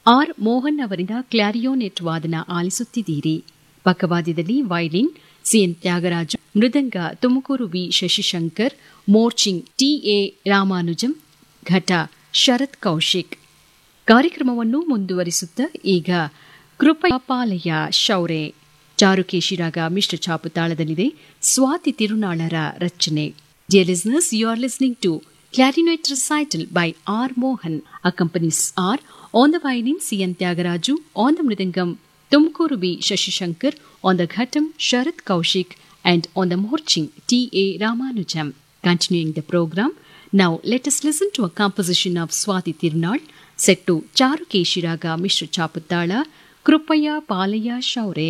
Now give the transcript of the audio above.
R Mohan ಅವರಿಂದ clarionet ವಾದನ ಆಲಿಸುತ್ತಿದ್ದೀರಿ ಪಕ್ಕವಾದ್ಯದಲ್ಲಿ violin CN Thyagaraju mridanga Tumakuru V Shashishankar morching TA Ramanujam ghata Sharath Kaushik ಕಾರ್ಯಕ್ರಮವನ್ನು ಮುಂದುವರಿಸುತ್ತಾ ಈಗ ಕೃಪಪಾಲಯ ಶೌರ್ಯ ಚಾರುಕೇಶಿರಾಗ ಮಿಶ್ರ ಛಾಪು ತಾಳದಲ್ಲಿದೆ ಸ್ವಾತಿ ತಿರುನಾಳರ ರಚನೆ dear listeners you are listening to clarinet recital by R. Mohan accompanies R on the violin C.N. Tyagaraja, on the mridangam Tumkuru B. Shashishankar, on the ghatam Sharat Kaushik, and on the morching T.A. Ramanujam. Continuing the program, now let us listen to a composition of Swati Tirunal set to Charukeshiraga Mishra Chaputala, Krupaya Palaya Shaure.